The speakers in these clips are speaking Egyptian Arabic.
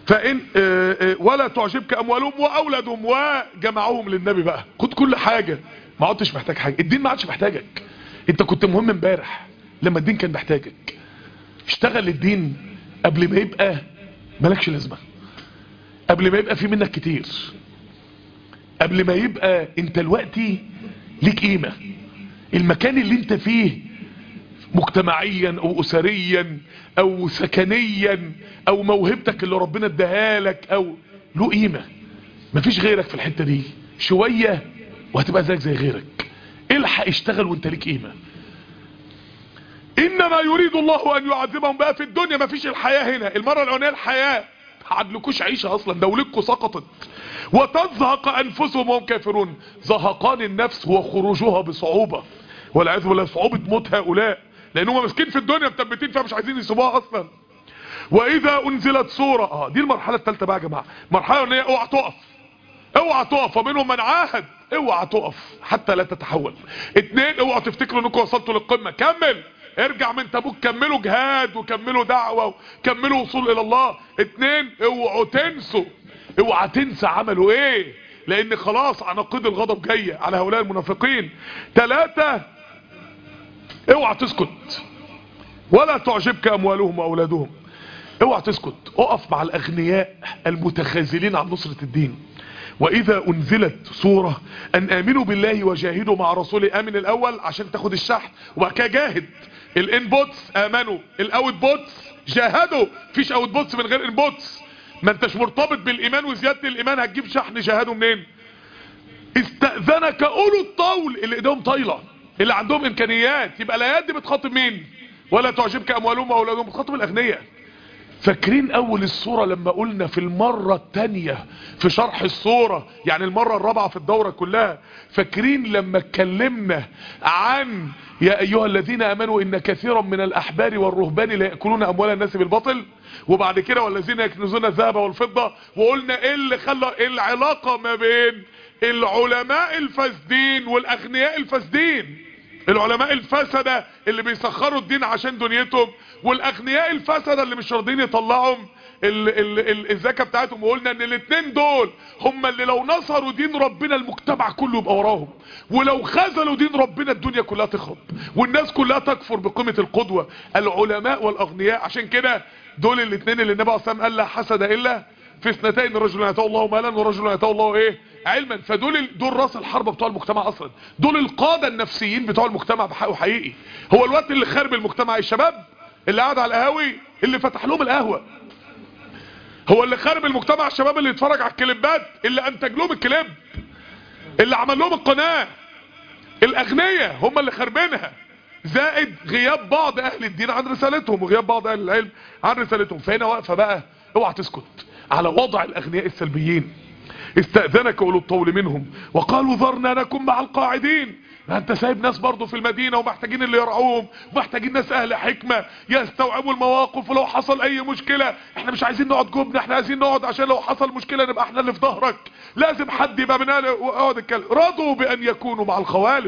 فان آه، آه، ولا تعجبك اموالهم واولادهم وجمعوهم للنبي بقى خد كل حاجة ما عدتش محتاج حاجة الدين ما عادش محتاجك انت كنت مهم امبارح لما الدين كان محتاجك اشتغل الدين قبل ما يبقى مالكش لازمة قبل ما يبقى في منك كتير قبل ما يبقى انت دلوقتي ليك قيمة المكان اللي انت فيه مجتمعيا او اسريا او سكنيا او موهبتك اللي ربنا اداها لك او له قيمة مفيش غيرك في الحتة دي شوية وهتبقى زيك زي غيرك الحق اشتغل وانت ليك قيمة انما يريد الله ان يعذبهم بقى في الدنيا مفيش الحياة هنا المرة الاولانية الحياة عدلكوش عيشة اصلا دولتكم سقطت وتزهق انفسهم وهم كافرون زهقان النفس هو خروجها بصعوبة والعياذ بالله صعوبة موت هؤلاء لانهم ماسكين في الدنيا مثبتين فيها مش عايزين يسيبوها اصلا واذا انزلت سورة اه دي المرحلة الثالثة بقى يا جماعة مرحلة ان هي اوعى تقف اوعى تقف ومنهم من عاهد اوعى تقف حتى لا تتحول اتنين اوعى تفتكروا انكم وصلتوا للقمة كمل ارجع من تبوك كملوا جهاد وكملوا دعوة وكملوا وصول الى الله اتنين اوعوا تنسوا اوعى تنسى عملوا ايه لان خلاص عناقيد الغضب جاية على هؤلاء المنافقين تلاتة اوعى تسكت ولا تعجبك اموالهم واولادهم اوعى تسكت اقف مع الاغنياء المتخاذلين عن نصرة الدين واذا انزلت سورة ان امنوا بالله وجاهدوا مع رسوله امن الاول عشان تاخد الشحن وبعد كده جاهد الانبوتس امنوا الاوت بوتس جاهدوا فيش اوت بوتس من غير انبوتس ما انتش مرتبط بالايمان وزيادة الايمان هتجيب شحن جاهدوا منين استأذنك اولو الطول اللي ايديهم طايلة اللي عندهم امكانيات يبقى الايات دي بتخاطب مين ولا تعجبك اموالهم واولادهم بتخاطب الاغنياء فاكرين اول الصورة لما قلنا في المرة التانية في شرح الصورة يعني المرة الرابعة في الدورة كلها فاكرين لما اتكلمنا عن يا ايها الذين امنوا ان كثيرا من الاحبار والرهبان لا يأكلون اموال الناس بالباطل وبعد كده والذين يكنزون الذهب والفضة وقلنا ايه اللي خلى إيه العلاقة ما بين العلماء الفاسدين والاغنياء الفاسدين العلماء الفسدة اللي بيسخروا الدين عشان دنيتهم والاغنياء الفسدة اللي مش راضيين يطلعهم ال- ال- ال- الزكاة بتاعتهم وقلنا ان الاتنين دول هم اللي لو نصروا دين ربنا المجتمع كله يبقى وراهم ولو خذلوا دين ربنا الدنيا كلها تخرب والناس كلها تكفر بقيمة القدوة العلماء والاغنياء عشان كده دول الاتنين اللي النبي عليه الصلاة والسلام قال لا حسد الا في اثنتين رجل يتاه الله مالا ورجل يتاه الله ايه علما فدول ال- دول راس الحرب بتوع المجتمع اصلا دول القادة النفسيين بتوع المجتمع بحقه حقيقي هو الوقت اللي خرب المجتمع الشباب اللي قاعد على القهاوي اللي فتح لهم القهوة هو اللي خرب المجتمع الشباب اللي يتفرج على الكليبات اللي انتج لهم الكليب اللي عمل لهم القناة الاغنياء هم اللي خربينها زائد غياب بعض اهل الدين عن رسالتهم وغياب بعض اهل العلم عن رسالتهم فهنا واقفه بقى اوعى تسكت على وضع الاغنياء السلبيين استأذنك اولو الطول منهم وقالوا ذرنا نكن مع القاعدين ما انت سايب ناس برضو في المدينة ومحتاجين اللي يرعوهم ومحتاجين ناس اهل حكمة يستوعبوا المواقف ولو حصل اي مشكلة احنا مش عايزين نقعد جبنا احنا عايزين نقعد عشان لو حصل مشكلة نبقى احنا اللي في ظهرك لازم حد يبقى من اهل اقعد اتكلم رضوا بان يكونوا مع الخوالف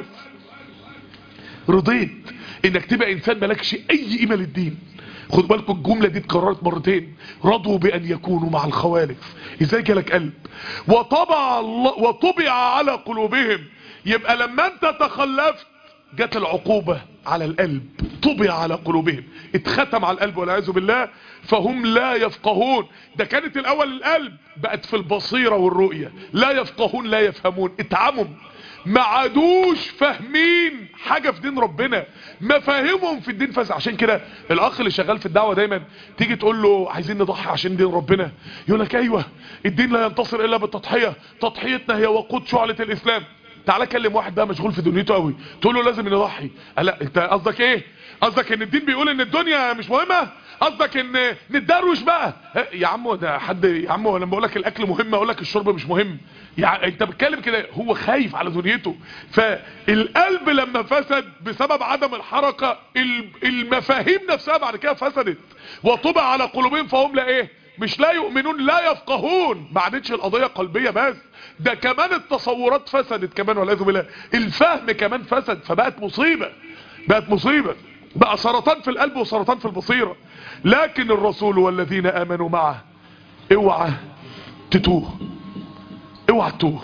رضيت انك تبقى انسان مالكش اي قيمة للدين خد بالكم الجملة دي اتكررت مرتين رضوا بان يكونوا مع الخوالف ازاي جالك قلب وطبع الله وطبع على قلوبهم يبقى لما انت تخلفت جت العقوبة على القلب طبع على قلوبهم اتختم على القلب والعياذ بالله فهم لا يفقهون ده كانت الاول القلب بقت في البصيرة والرؤية لا يفقهون لا يفهمون اتعموا ما عادوش فاهمين حاجة في دين ربنا مفاهيمهم في الدين فاز عشان كده الاخ اللي شغال في الدعوة دايما تيجي تقول له عايزين نضحي عشان دين ربنا يقول لك ايوه الدين لا ينتصر الا بالتضحية تضحيتنا هي وقود شعلة الاسلام تعالى كلم واحد بقى مشغول في دنيته قوي تقول له لازم نضحي لا انت قصدك ايه قصدك ان الدين بيقول ان الدنيا مش مهمة قصدك ان نتدروش بقى يا عم ده حد يا عم لما بقول لك الاكل مهم اقول لك الشرب مش مهم يعني انت بتكلم كده هو خايف على دنيته فالقلب لما فسد بسبب عدم الحركة المفاهيم نفسها بعد كده فسدت وطبع على قلوبهم فهم لا ايه مش لا يؤمنون لا يفقهون ما عادتش القضية قلبية بس ده كمان التصورات فسدت كمان والعياذ بالله الفهم كمان فسد فبقت مصيبة بقت مصيبة بقى سرطان في القلب وسرطان في البصيرة لكن الرسول والذين امنوا معه اوعى تتوه اوعى تتوه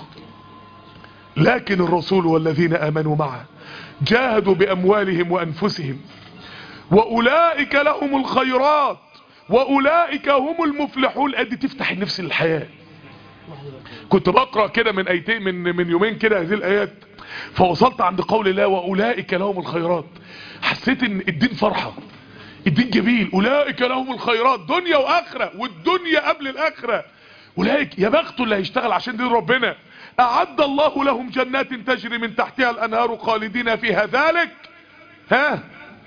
لكن الرسول والذين امنوا معه جاهدوا باموالهم وانفسهم واولئك لهم الخيرات واولئك هم المفلحون ادي تفتح النفس للحياه كنت بقرا كده من ايتين من من يومين كده هذه الايات فوصلت عند قول الله واولئك لهم الخيرات حسيت ان الدين فرحه الدين جميل اولئك لهم الخيرات دنيا واخره والدنيا قبل الاخره اولئك يا بخته اللي هيشتغل عشان دين ربنا اعد الله لهم جنات تجري من تحتها الانهار خالدين فيها ذلك ها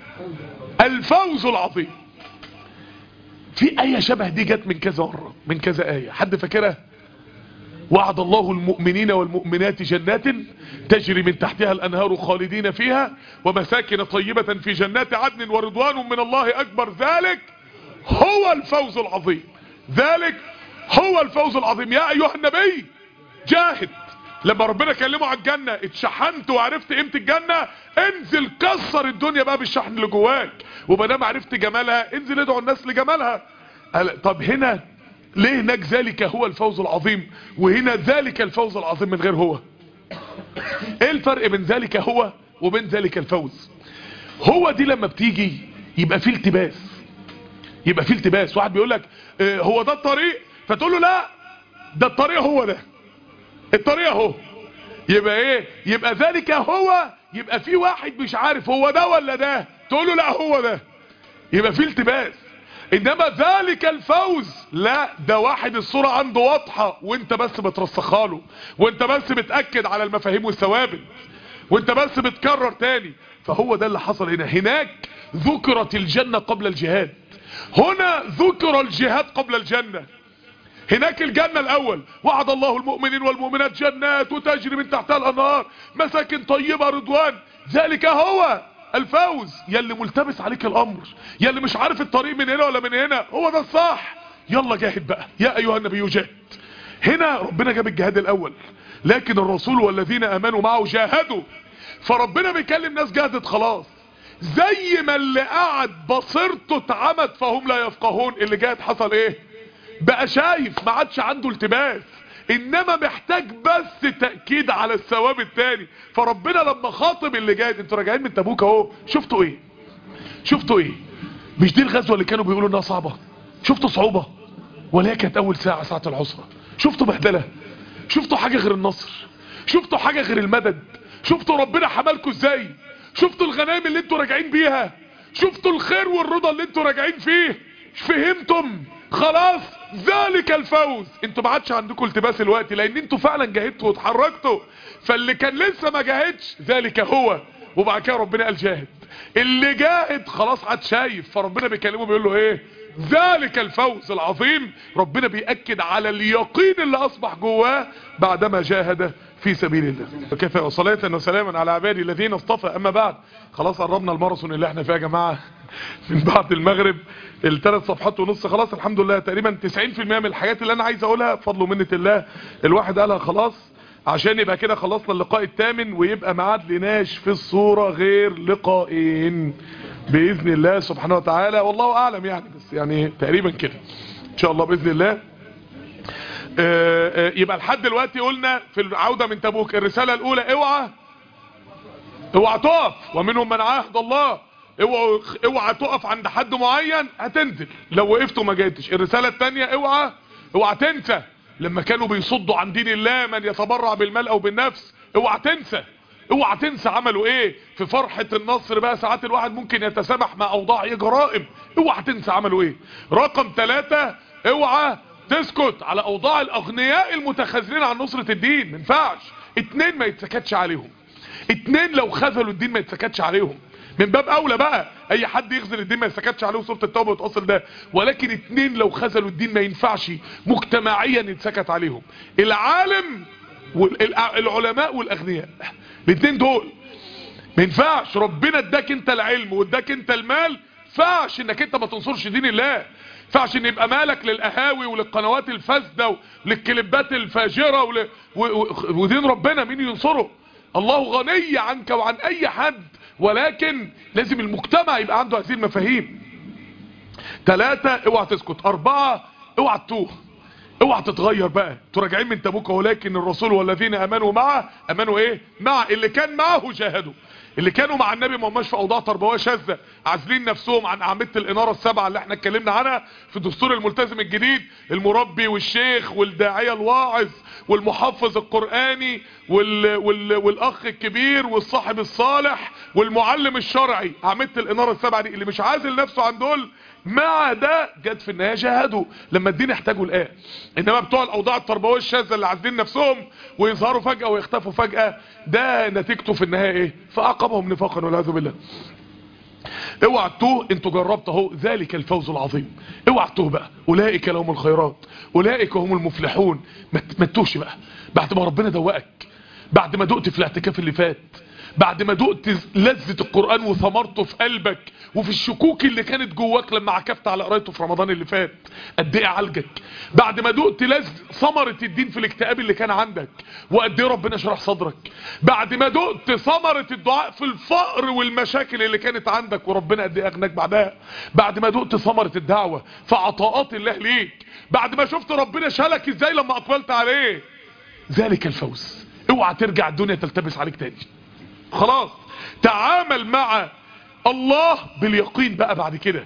الفوز العظيم في ايه شبه دي جت من كذا مره من كذا ايه حد فاكرها وعد الله المؤمنين والمؤمنات جنات تجري من تحتها الأنهار خالدين فيها ومساكن طيبة في جنات عدن ورضوان من الله أكبر ذلك هو الفوز العظيم ذلك هو الفوز العظيم يا أيها النبي جاهد لما ربنا كلمه على الجنة اتشحنت وعرفت قيمة الجنة انزل كسر الدنيا بقى بالشحن اللي جواك ومادام عرفت جمالها انزل ادعو الناس لجمالها طب هنا ليه هناك ذلك هو الفوز العظيم وهنا ذلك الفوز العظيم من غير هو ايه الفرق بين ذلك هو وبين ذلك الفوز هو دي لما بتيجي يبقى فيه التباس يبقى فيه التباس واحد بيقول لك اه هو ده الطريق فتقول له لا ده الطريق هو ده الطريق اهو يبقى ايه يبقى ذلك هو يبقى في واحد مش عارف هو ده ولا ده تقول له لا هو ده يبقى فيه التباس انما ذلك الفوز لا ده واحد الصورة عنده واضحة وانت بس بترسخها له وانت بس بتأكد على المفاهيم والثوابت وانت بس بتكرر تاني فهو ده اللي حصل هنا هناك ذكرت الجنة قبل الجهاد هنا ذكر الجهاد قبل الجنة هناك الجنة الاول وعد الله المؤمنين والمؤمنات جنات وتجري من تحتها الانهار مساكن طيبة رضوان ذلك هو الفوز يلي ملتبس عليك الامر يلي مش عارف الطريق من هنا ولا من هنا هو ده الصح يلا جاهد بقى يا ايها النبي جاهد هنا ربنا جاب الجهاد الاول لكن الرسول والذين امنوا معه جاهدوا فربنا بيكلم ناس جاهدت خلاص زي ما اللي قعد بصيرته اتعمد فهم لا يفقهون اللي جاهد حصل ايه بقى شايف ما عادش عنده التباس انما محتاج بس تأكيد على الثواب التاني فربنا لما خاطب اللي جاي انتوا راجعين من تبوك اهو شفتوا ايه شفتوا ايه مش دي الغزوة اللي كانوا بيقولوا انها صعبة شفتوا صعوبة ولا هي كانت اول ساعة ساعة العسرة شفتوا بهدلة شفتوا حاجة غير النصر شفتوا حاجة غير المدد شفتوا ربنا حملكوا ازاي شفتوا الغنائم اللي انتوا راجعين بيها شفتوا الخير والرضا اللي انتوا راجعين فيه فهمتم خلاص ذلك الفوز انتوا ما عادش عندكم التباس الوقت لان انتوا فعلا جاهدتوا واتحركتوا فاللي كان لسه ما جاهدش ذلك هو وبعد كده ربنا قال جاهد اللي جاهد خلاص عاد شايف فربنا بيكلمه بيقول له ايه ذلك الفوز العظيم ربنا بيأكد على اليقين اللي اصبح جواه بعدما جاهد في سبيل الله وكفى وصلاة وسلاما على عبادي الذين اصطفى اما بعد خلاص قربنا الماراثون اللي احنا فيها يا جماعة من بعد المغرب الثلاث صفحات ونص خلاص الحمد لله تقريبا 90% من الحاجات اللي انا عايز اقولها بفضل ومنة الله الواحد قالها خلاص عشان يبقى كده خلصنا اللقاء الثامن ويبقى ما عاد لناش في الصورة غير لقاءين بإذن الله سبحانه وتعالى والله أعلم يعني بس يعني تقريبا كده إن شاء الله بإذن الله آآ آآ يبقى لحد دلوقتي قلنا في العودة من تبوك الرسالة الأولى اوعى اوعى تقف ومنهم من عاهد الله اوعى اوعى تقف عند حد معين هتنزل لو وقفت وما جيتش الرسالة الثانية اوعى اوعى تنسى لما كانوا بيصدوا عن دين الله من يتبرع بالمال او بالنفس اوعى تنسى اوعى تنسى عملوا ايه في فرحة النصر بقى ساعات الواحد ممكن يتسامح مع اوضاع جرائم اوعى تنسى عملوا ايه رقم ثلاثة اوعى تسكت على اوضاع الاغنياء المتخاذلين عن نصرة الدين منفعش اتنين ما يتسكتش عليهم اتنين لو خذلوا الدين ما يتسكتش عليهم من باب اولى بقى اي حد يخذل الدين ما يسكتش عليه سوره التوبه وتوصل ده ولكن اتنين لو خذلوا الدين ما ينفعش مجتمعيا يتسكت عليهم العالم والعلماء والاغنياء الاتنين دول ما ينفعش ربنا اداك انت العلم واداك انت المال ينفعش انك انت ما تنصرش دين الله ينفعش ان يبقى مالك للقهاوي وللقنوات الفاسده وللكليبات الفاجره ول... و... و... ودين ربنا مين ينصره الله غني عنك وعن اي حد ولكن لازم المجتمع يبقى عنده هذه المفاهيم ثلاثة اوعى تسكت اربعة اوعى تتوه اوعى تتغير بقى انتوا راجعين من تبوك ولكن الرسول والذين امنوا معه امنوا ايه مع اللي كان معه جاهدوا اللي كانوا مع النبي ما هماش في اوضاع تربويه شاذه عازلين نفسهم عن اعمده الاناره السبعه اللي احنا اتكلمنا عنها في دستور الملتزم الجديد المربي والشيخ والداعيه الواعظ والمحفظ القراني وال... وال... والاخ الكبير والصاحب الصالح والمعلم الشرعي اعمده الاناره السبعه دي اللي مش عازل نفسه عن دول مع ده جت في النهايه جاهدوا لما الدين احتاجوا الان انما بتوع الاوضاع التربويه الشاذه اللي عازلين نفسهم ويظهروا فجاه ويختفوا فجاه ده نتيجته في النهايه ايه فاعقبهم نفاقا والعياذ بالله اوعى تتوه انتوا جربت اهو ذلك الفوز العظيم اوعى تتوه بقى اولئك لهم الخيرات اولئك هم المفلحون ما تتوهش بقى بعد ما ربنا دوقك بعد ما دقت في الاعتكاف اللي فات بعد ما دقت لذة القرآن وثمرته في قلبك وفي الشكوك اللي كانت جواك لما عكفت على قرايته في رمضان اللي فات قد ايه عالجك بعد ما دقت لذ ثمرة الدين في الاكتئاب اللي كان عندك وقد ايه ربنا شرح صدرك بعد ما دقت ثمرة الدعاء في الفقر والمشاكل اللي كانت عندك وربنا قد ايه اغناك بعدها بعد ما دقت ثمرة الدعوة في عطاءات الله ليك بعد ما شفت ربنا شالك ازاي لما اقبلت عليه ذلك الفوز اوعى ترجع الدنيا تلتبس عليك تاني خلاص تعامل مع الله باليقين بقى بعد كده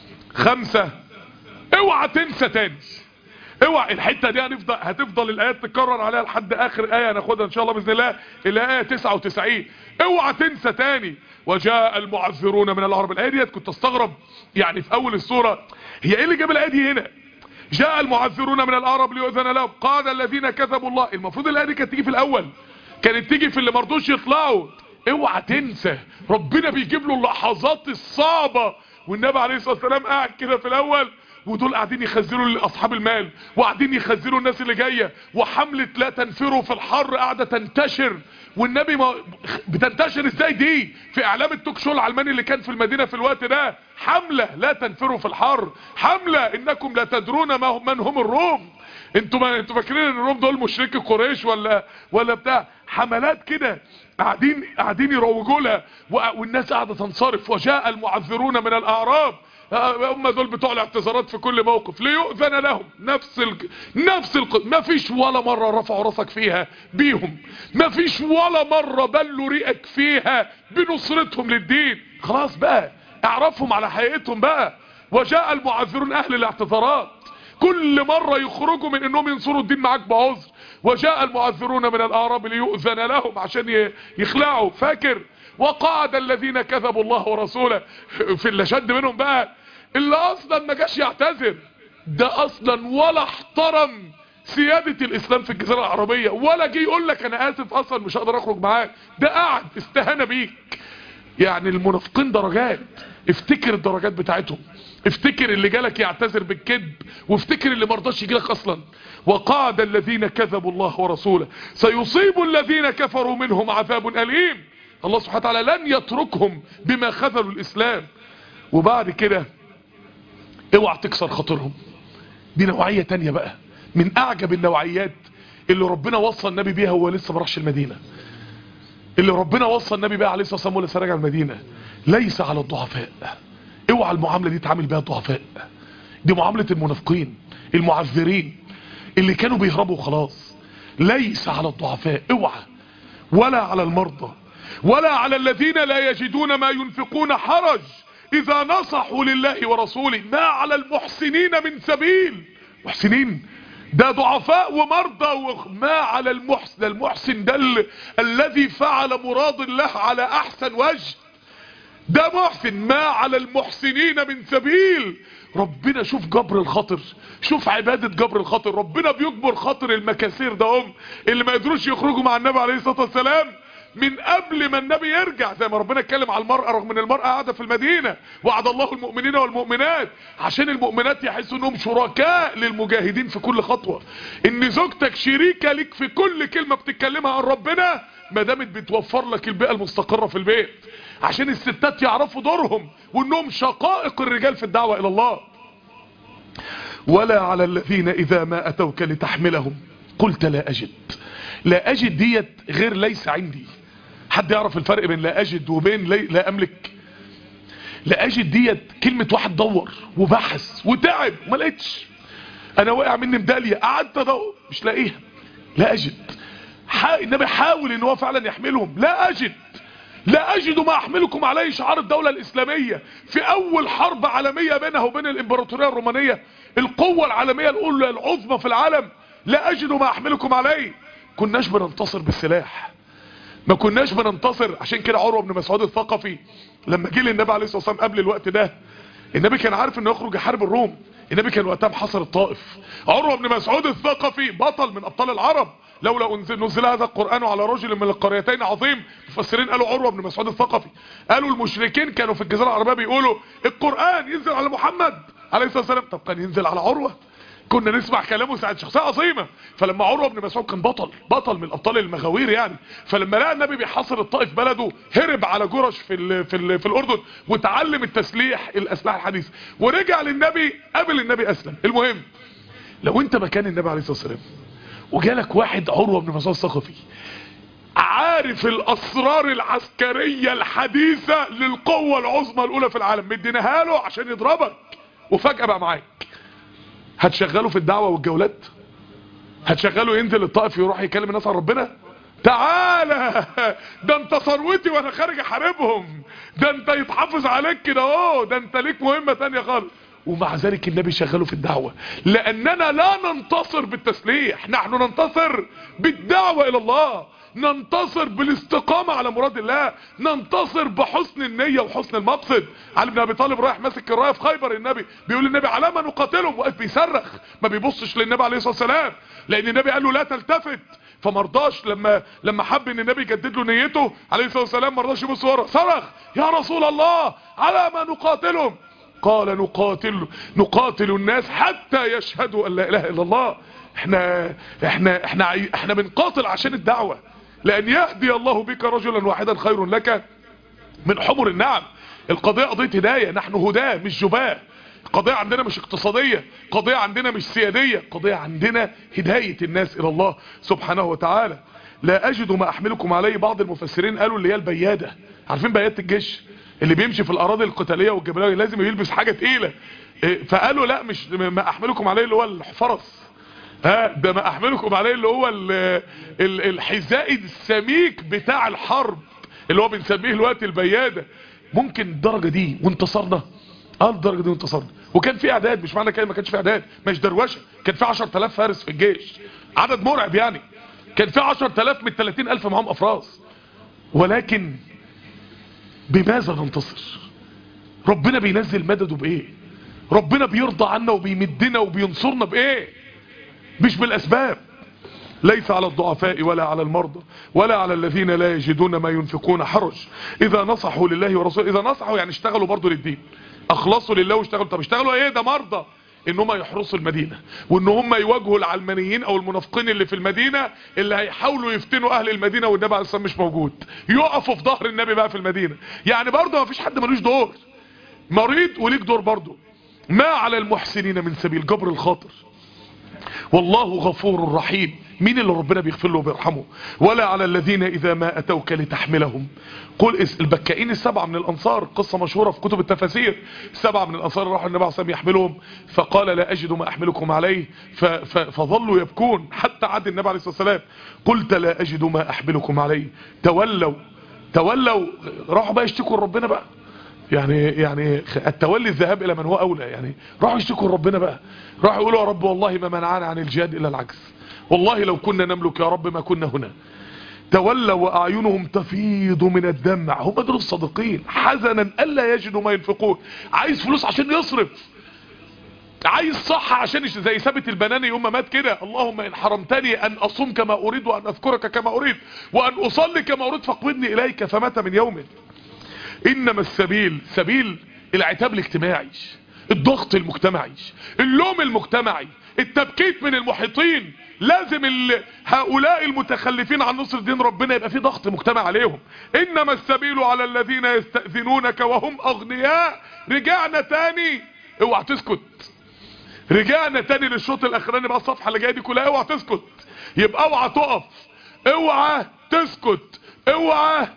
خمسة اوعى تنسى تاني اوعى الحتة دي هنفضل هتفضل الايات تكرر عليها لحد اخر ايه هناخدها ان شاء الله باذن الله الايه 99 اوعى تنسى تاني وجاء المعذرون من العرب الايه ديت كنت استغرب يعني في اول السوره هي ايه اللي جاب الايه دي هنا جاء المعذرون من العرب ليؤذن لهم قال الذين كذبوا الله المفروض الايه دي كانت تيجي في الاول كانت تيجي في اللي مرضوش يطلعوا اوعى تنسى ربنا بيجيب له اللحظات الصعبة والنبي عليه الصلاة والسلام قاعد كده في الاول ودول قاعدين يخزنوا لاصحاب المال وقاعدين يخزنوا الناس اللي جايه وحمله لا تنفروا في الحر قاعده تنتشر والنبي ما بتنتشر ازاي دي في اعلام التوك شو العلماني اللي كان في المدينه في الوقت ده حمله لا تنفروا في الحر حمله انكم لا تدرون ما هم من هم الروم انتوا ما انتوا فاكرين ان الروم دول مشركي قريش ولا ولا بتاع حملات كده قاعدين قاعدين يروجوا لها والناس قاعده تنصرف وجاء المعذرون من الاعراب هم دول بتوع الاعتذارات في كل موقف ليؤذن لهم نفس ال... نفس ال... ما فيش ولا مرة رفعوا راسك فيها بيهم ما فيش ولا مرة بلوا ريقك فيها بنصرتهم للدين خلاص بقى اعرفهم على حقيقتهم بقى وجاء المعذرون اهل الاعتذارات كل مرة يخرجوا من انهم ينصروا الدين معاك بعذر وجاء المعذرون من الاعراب ليؤذن لهم عشان يخلعوا فاكر وقعد الذين كذبوا الله ورسوله في اللي شد منهم بقى اللي اصلا ما جاش يعتذر ده اصلا ولا احترم سيادة الاسلام في الجزيرة العربية ولا جه يقول لك انا اسف اصلا مش هقدر اخرج معاك ده قعد استهانة بيك يعني المنافقين درجات افتكر الدرجات بتاعتهم افتكر اللي جالك يعتذر بالكذب وافتكر اللي مرضاش يجيلك اصلا وقعد الذين كذبوا الله ورسوله سيصيب الذين كفروا منهم عذاب أليم الله سبحانه وتعالى لن يتركهم بما خذلوا الإسلام وبعد كده اوعى تكسر خاطرهم دي نوعية تانية بقى من اعجب النوعيات اللي ربنا وصى النبي بيها هو لسه ما راحش المدينة اللي ربنا وصى النبي بيها عليه الصلاة والسلام ولسه راجع المدينة ليس على الضعفاء اوعى المعاملة دي تعامل بها الضعفاء دي معاملة المنافقين المعذرين اللي كانوا بيهربوا خلاص ليس على الضعفاء اوعى ولا على المرضى ولا على الذين لا يجدون ما ينفقون حرج اذا نصحوا لله ورسوله ما على المحسنين من سبيل محسنين ده ضعفاء ومرضى وما على المحسن المحسن ده ال... الذي فعل مراد الله على احسن وجه ده محسن ما على المحسنين من سبيل ربنا شوف جبر الخاطر شوف عبادة جبر الخاطر ربنا بيجبر خاطر المكاسير ده هم اللي ما يقدروش يخرجوا مع النبي عليه الصلاة والسلام من قبل ما النبي يرجع زي ما ربنا اتكلم على المرأة رغم ان المرأة قاعدة في المدينة وعد الله المؤمنين والمؤمنات عشان المؤمنات يحسوا انهم شركاء للمجاهدين في كل خطوة ان زوجتك شريكة لك في كل كلمة بتتكلمها عن ربنا ما دامت بتوفر لك البيئة المستقرة في البيت عشان الستات يعرفوا دورهم وانهم شقائق الرجال في الدعوة الى الله ولا على الذين اذا ما اتوك لتحملهم قلت لا اجد لا اجد ديت غير ليس عندي حد يعرف الفرق بين لا اجد وبين لي لا املك لا اجد ديت كلمة واحد دور وبحث وتعب وما لقيتش انا واقع مني مداليه قعدت ادور مش لاقيها لا اجد النبي حاول ان هو فعلا يحملهم لا اجد لا اجد ما احملكم عليه شعار الدولة الاسلامية في اول حرب عالمية بينها وبين الامبراطورية الرومانية القوة العالمية الاولى العظمى في العالم لا اجد ما احملكم عليه كناش بننتصر بالسلاح ما كناش بننتصر عشان كده عروة بن مسعود الثقفي لما جه للنبي عليه الصلاة والسلام قبل الوقت ده النبي كان عارف انه يخرج يحارب الروم النبي كان وقتها محاصر الطائف عروة بن مسعود الثقفي بطل من ابطال العرب لولا انزل نزل هذا القرآن على رجل من القريتين عظيم مفسرين قالوا عروة بن مسعود الثقفي قالوا المشركين كانوا في الجزيرة العربية بيقولوا القرآن ينزل على محمد عليه الصلاة والسلام طب كان ينزل على عروة كنا نسمع كلامه ساعة شخصية عظيمة فلما عروة بن مسعود كان بطل بطل من الابطال المغاوير يعني فلما لقى النبي بيحاصر الطائف بلده هرب على جرش في ال في ال في الاردن وتعلم التسليح الاسلحه الحديثه ورجع للنبي قبل النبي اسلم المهم لو انت مكان النبي عليه الصلاه والسلام وجالك واحد عروة بن مسعود الثقفي عارف الاسرار العسكرية الحديثة للقوة العظمى الاولى في العالم مديناها له عشان يضربك وفجأة بقى معاك هتشغله في الدعوة والجولات هتشغله ينزل الطائف يروح يكلم الناس عن ربنا تعالى ده انت ثروتي وانا خارج احاربهم ده انت يتحافظ عليك كده اهو ده انت ليك مهمة تانية خالص ومع ذلك النبي شغله في الدعوة لأننا لا ننتصر بالتسليح نحن ننتصر بالدعوة إلى الله ننتصر بالاستقامة على مراد الله ننتصر بحسن النية وحسن المقصد علي بن ابي طالب رايح ماسك الرايه في خيبر النبي بيقول للنبي على ما نقاتلهم واقف بيصرخ ما بيبصش للنبي عليه الصلاه والسلام لان النبي قال له لا تلتفت فمرضاش لما لما حب ان النبي يجدد له نيته عليه الصلاه والسلام مرضاش يبص ورا صرخ يا رسول الله على ما نقاتلهم قال نقاتل نقاتل الناس حتى يشهدوا ان لا اله الا الله احنا احنا احنا احنا بنقاتل عشان الدعوه لان يهدي الله بك رجلا واحدا خير لك من حمر النعم القضيه قضيه هدايه نحن هداه مش جباه قضية عندنا مش اقتصادية قضية عندنا مش سيادية قضية عندنا هداية الناس الى الله سبحانه وتعالى لا اجد ما احملكم عليه بعض المفسرين قالوا اللي هي البيادة عارفين بيادة الجيش اللي بيمشي في الاراضي القتالية والجبلية لازم يلبس حاجة تقيلة فقالوا لا مش ما احملكم عليه اللي هو الفرس ها ده ما احملكم عليه اللي هو ال ال الحذاء السميك بتاع الحرب اللي هو بنسميه الوقت البيادة ممكن الدرجة دي وانتصرنا اه الدرجة دي وانتصرنا وكان في اعداد مش معنى كده ما كانش في اعداد مش دروشه كان في 10000 فارس في الجيش عدد مرعب يعني كان في 10000 من 30000 معاهم افراس ولكن بماذا ننتصر ربنا بينزل مدده بايه ربنا بيرضى عنا وبيمدنا وبينصرنا بايه مش بالاسباب ليس على الضعفاء ولا على المرضى ولا على الذين لا يجدون ما ينفقون حرج اذا نصحوا لله ورسوله اذا نصحوا يعني اشتغلوا برضو للدين اخلصوا لله واشتغلوا طب اشتغلوا ايه ده مرضى ان هم يحرسوا المدينة وان هم يواجهوا العلمانيين او المنافقين اللي في المدينة اللي هيحاولوا يفتنوا اهل المدينة والنبي عليه الصلاة مش موجود يقفوا في ظهر النبي بقى في المدينة يعني برضه ما فيش حد ملوش دور مريض وليك دور برضه ما على المحسنين من سبيل جبر الخاطر والله غفور رحيم مين اللي ربنا بيغفر له وبيرحمه ولا على الذين اذا ما اتوك لتحملهم قل البكائين السبعة من الانصار قصة مشهورة في كتب التفاسير سبعة من الانصار راحوا النبي عليه الصلاة يحملهم فقال لا اجد ما احملكم عليه فظلوا يبكون حتى عاد النبي عليه الصلاة والسلام قلت لا اجد ما احملكم عليه تولوا تولوا راحوا بقى يشتكوا ربنا بقى يعني يعني التولي الذهاب الى من هو اولى يعني راحوا يشتكوا ربنا بقى راحوا يقولوا يا رب والله ما منعنا عن الجهاد الا العجز والله لو كنا نملك يا رب ما كنا هنا تولوا واعينهم تفيض من الدمع هم دول الصادقين حزنا الا يجدوا ما ينفقون عايز فلوس عشان يصرف عايز صح عشان زي ثابت البناني يوم ما مات كده اللهم ان حرمتني ان اصوم كما اريد وان اذكرك كما اريد وان اصلي كما اريد فاقبضني اليك فمات من يومه انما السبيل سبيل العتاب الاجتماعي الضغط المجتمعي اللوم المجتمعي التبكيت من المحيطين لازم هؤلاء المتخلفين عن نصر دين ربنا يبقى في ضغط مجتمع عليهم انما السبيل على الذين يستأذنونك وهم اغنياء رجعنا تاني اوعى تسكت رجعنا تاني للشوط الاخراني بقى الصفحة اللي جاية دي كلها اوعى تسكت يبقى اوعى تقف اوعى تسكت اوعى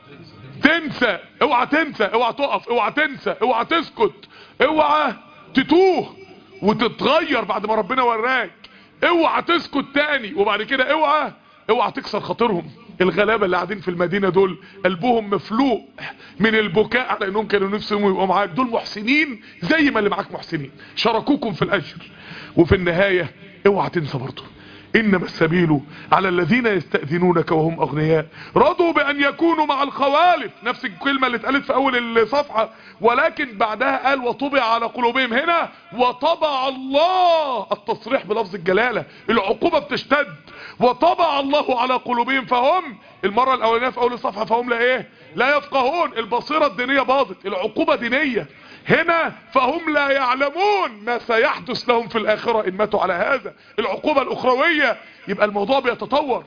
تنسى اوعى تنسى اوعى تقف اوعى تنسى اوعى تسكت اوعى تتوه وتتغير بعد ما ربنا وراك اوعى تسكت تاني وبعد كده اوعى اوعى تكسر خاطرهم الغلابة اللي قاعدين في المدينة دول قلبهم مفلوق من البكاء على انهم كانوا نفسهم يبقوا معاك دول محسنين زي ما اللي معاك محسنين شاركوكم في الاجر وفي النهاية اوعى تنسى برضه انما السبيل على الذين يستأذنونك وهم اغنياء رضوا بان يكونوا مع الخوالف نفس الكلمة اللي اتقالت في اول الصفحة ولكن بعدها قال وطبع على قلوبهم هنا وطبع الله التصريح بلفظ الجلالة العقوبة بتشتد وطبع الله على قلوبهم فهم المرة الاولانية في اول الصفحة فهم لا ايه لا يفقهون البصيرة الدينية باظت العقوبة دينية هنا فهم لا يعلمون ما سيحدث لهم في الآخرة إن ماتوا على هذا العقوبة الأخروية يبقى الموضوع بيتطور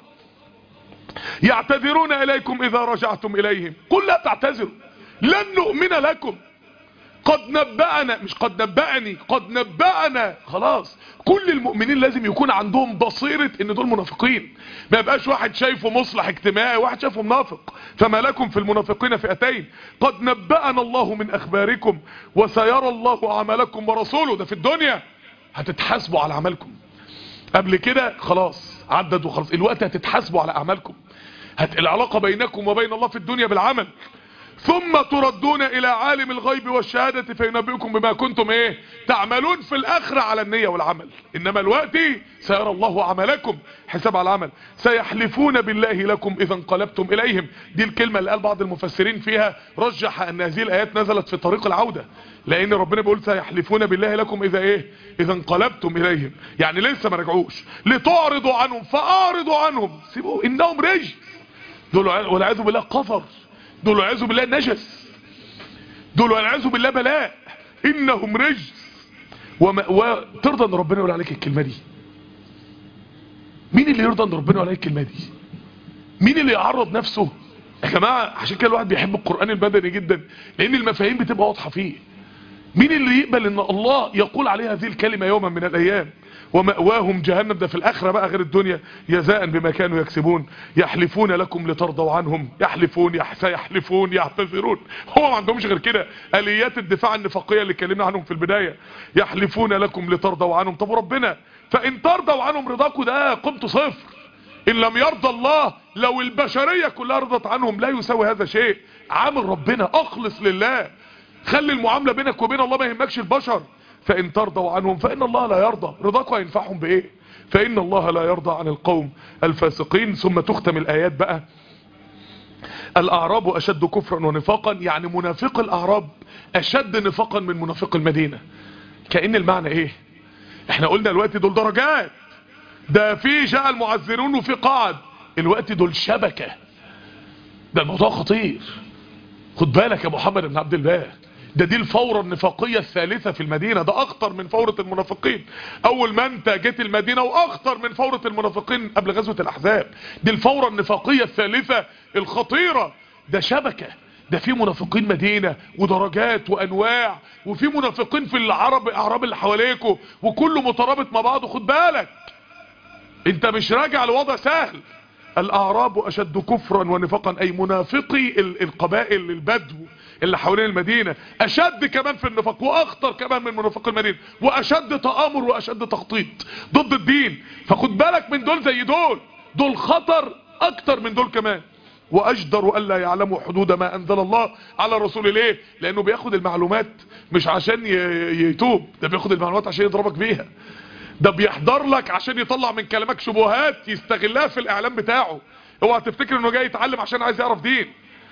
يعتذرون إليكم إذا رجعتم إليهم قل لا تعتذروا لن نؤمن لكم قد نبأنا مش قد نبأني قد نبأنا خلاص كل المؤمنين لازم يكون عندهم بصيرة ان دول منافقين ما يبقاش واحد شايفه مصلح اجتماعي واحد شايفه منافق فما لكم في المنافقين فئتين قد نبأنا الله من اخباركم وسيرى الله عملكم ورسوله ده في الدنيا هتتحاسبوا على عملكم قبل كده خلاص عدد وخلاص الوقت هتتحاسبوا على اعمالكم هت العلاقة بينكم وبين الله في الدنيا بالعمل ثم تردون الى عالم الغيب والشهادة فينبئكم بما كنتم ايه تعملون في الاخرة على النية والعمل انما الوقت سيرى الله عملكم حساب على العمل سيحلفون بالله لكم اذا انقلبتم اليهم دي الكلمة اللي قال بعض المفسرين فيها رجح ان هذه الايات نزلت في طريق العودة لان ربنا بيقول سيحلفون بالله لكم اذا ايه اذا انقلبتم اليهم يعني لسه ما رجعوش لتعرضوا عنهم فاعرضوا عنهم سيبوا انهم رجل دول والعياذ بالله قفر دول والعياذ بالله نجس دول والعياذ بالله بلاء انهم رجس وما وترضى ان ربنا يقول عليك الكلمه دي مين اللي يرضى ان ربنا يقول عليك الكلمه دي مين اللي يعرض نفسه يا جماعه عشان كده الواحد بيحب القران البدني جدا لان المفاهيم بتبقى واضحه فيه مين اللي يقبل ان الله يقول عليه هذه الكلمه يوما من الايام ومأواهم جهنم ده في الآخرة بقى غير الدنيا جزاء بما كانوا يكسبون يحلفون لكم لترضوا عنهم يحلفون سيحلفون يعتذرون هو ما عندهمش غير كده آليات الدفاع النفاقية اللي اتكلمنا عنهم في البداية يحلفون لكم لترضوا عنهم طب ربنا فإن ترضوا عنهم رضاكم ده قمت صفر إن لم يرضى الله لو البشرية كلها رضت عنهم لا يساوي هذا شيء عامل ربنا أخلص لله خلي المعاملة بينك وبين الله ما يهمكش البشر فإن ترضوا عنهم فإن الله لا يرضى رضاكم هينفعهم بإيه فإن الله لا يرضى عن القوم الفاسقين ثم تختم الآيات بقى الأعراب أشد كفرا ونفاقا يعني منافق الأعراب أشد نفاقا من منافق المدينة كأن المعنى إيه احنا قلنا الوقت دول درجات ده في جاء المعذرون وفي قاعد الوقت دول شبكة ده الموضوع خطير خد بالك يا محمد بن عبد الله ده دي الفورة النفاقية الثالثة في المدينة ده اخطر من فورة المنافقين اول ما انت جيت المدينة واخطر من فورة المنافقين قبل غزوة الاحزاب دي الفورة النفاقية الثالثة الخطيرة ده شبكة ده في منافقين مدينة ودرجات وانواع وفي منافقين في العرب اعراب اللي حواليكوا وكله مترابط مع بعضه خد بالك انت مش راجع لوضع سهل الاعراب اشد كفرا ونفاقا اي منافقي القبائل البدو اللي حوالين المدينة اشد كمان في النفاق واخطر كمان من منافق المدينة واشد تآمر واشد تخطيط ضد الدين فخد بالك من دول زي دول دول خطر اكتر من دول كمان واجدر الا يعلموا حدود ما انزل الله على رسول ليه لانه بياخد المعلومات مش عشان يتوب ده بياخد المعلومات عشان يضربك بيها ده بيحضر لك عشان يطلع من كلامك شبهات يستغلها في الاعلام بتاعه اوعى تفتكر انه جاي يتعلم عشان عايز يعرف دين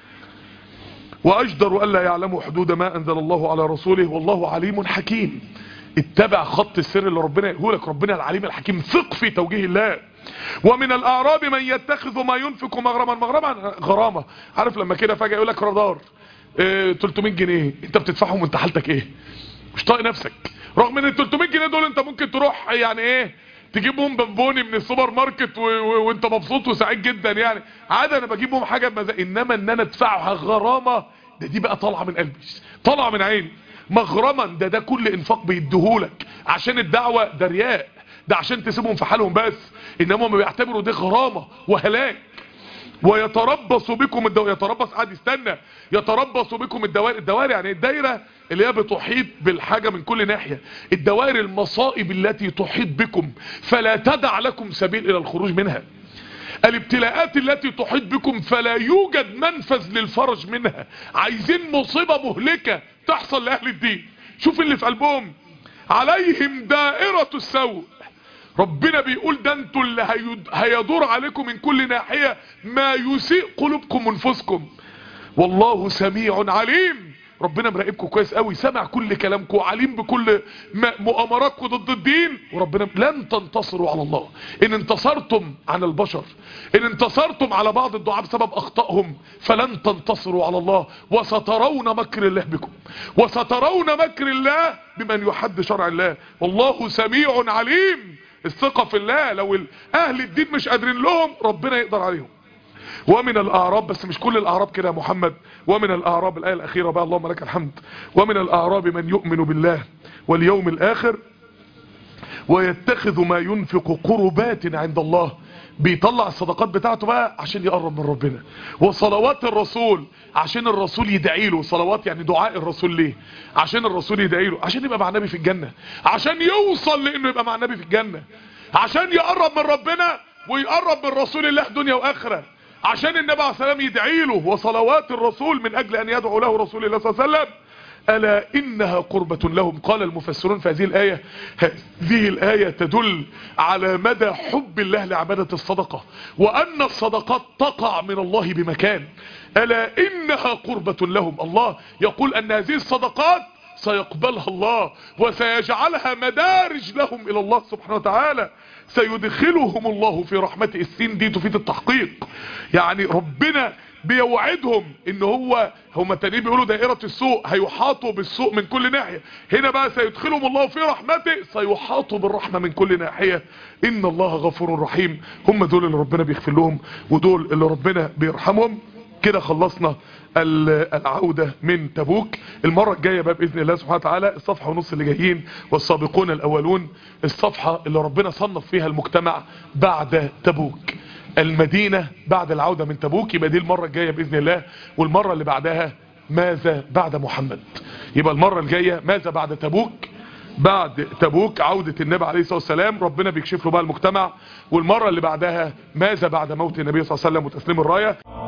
واجدر الا يعلموا حدود ما انزل الله على رسوله والله عليم حكيم اتبع خط السر اللي ربنا يقول لك ربنا العليم الحكيم ثق في توجيه الله ومن الاعراب من يتخذ ما ينفق مغرما مغرما غرامه عارف لما كده فجاه يقول لك رادار اه 300 جنيه انت بتدفعهم وانت حالتك ايه مش طايق نفسك رغم ان ال 300 جنيه دول انت ممكن تروح يعني ايه تجيبهم بمبوني من السوبر ماركت و... و... وانت مبسوط وسعيد جدا يعني عادي انا بجيبهم حاجه بمزاج انما ان انا ادفعها غرامه ده دي بقى طالعه من قلبي طالعه من عيني مغرما ده ده كل انفاق بيديهولك عشان الدعوه ده رياء ده عشان تسيبهم في حالهم بس انما هم بيعتبروا دي غرامه وهلاك ويتربص بكم الدو... يتربص قاعد يستنى يتربص بكم الدوائر الدوائر يعني الدايرة اللي هي بتحيط بالحاجة من كل ناحية الدوائر المصائب التي تحيط بكم فلا تدع لكم سبيل الى الخروج منها الابتلاءات التي تحيط بكم فلا يوجد منفذ للفرج منها عايزين مصيبة مهلكة تحصل لأهل الدين شوف اللي في قلبهم عليهم دائرة السوء ربنا بيقول ده انتوا اللي هيد- هيدور عليكم من كل ناحية ما يسيء قلوبكم وانفسكم والله سميع عليم ربنا مراقبكم كويس قوي سمع كل كلامكم عليم بكل م- مؤامراتكم ضد الدين وربنا لن تنتصروا على الله ان انتصرتم على البشر ان انتصرتم على بعض الدعاء بسبب اخطائهم فلن تنتصروا على الله وسترون مكر الله بكم وسترون مكر الله بمن يحد شرع الله والله سميع عليم الثقة في الله لو ال- اهل الدين مش قادرين لهم ربنا يقدر عليهم ومن الاعراب بس مش كل الاعراب كده يا محمد ومن الاعراب الايه الاخيره بقى اللهم لك الحمد ومن الاعراب من يؤمن بالله واليوم الاخر ويتخذ ما ينفق قربات عند الله بيطلع الصدقات بتاعته بقى عشان يقرب من ربنا وصلوات الرسول عشان الرسول يدعي له صلوات يعني دعاء الرسول ليه عشان الرسول يدعي له عشان يبقى مع النبي في الجنة عشان يوصل لانه يبقى مع النبي في الجنة عشان يقرب من ربنا ويقرب من رسول الله دنيا واخره عشان النبي عليه السلام يدعي له وصلوات الرسول من اجل ان يدعو له رسول الله صلى الله عليه وسلم ألا إنها قربة لهم قال المفسرون في هذه الآية هذه الآية تدل على مدى حب الله لعبادة الصدقة وأن الصدقات تقع من الله بمكان ألا إنها قربة لهم الله يقول أن هذه الصدقات سيقبلها الله وسيجعلها مدارج لهم إلى الله سبحانه وتعالى سيدخلهم الله في رحمته السين دي تفيد التحقيق يعني ربنا بيوعدهم ان هو هم تانيين بيقولوا دائرة السوء هيحاطوا بالسوء من كل ناحية هنا بقى سيدخلهم الله في رحمته سيحاطوا بالرحمة من كل ناحية ان الله غفور رحيم هم دول اللي ربنا بيغفر لهم ودول اللي ربنا بيرحمهم كده خلصنا ال- العودة من تبوك المرة الجاية بقى بإذن الله سبحانه وتعالى الصفحة ونص اللي جايين والسابقون الأولون الصفحة اللي ربنا صنف فيها المجتمع بعد تبوك المدينة بعد العودة من تبوك يبقى دي المرة الجاية بإذن الله والمرة اللي بعدها ماذا بعد محمد يبقى المرة الجاية ماذا بعد تبوك بعد تبوك عودة النبي عليه الصلاة والسلام ربنا بيكشف له بقى المجتمع والمرة اللي بعدها ماذا بعد موت النبي صلى الله عليه وسلم وتسليم الراية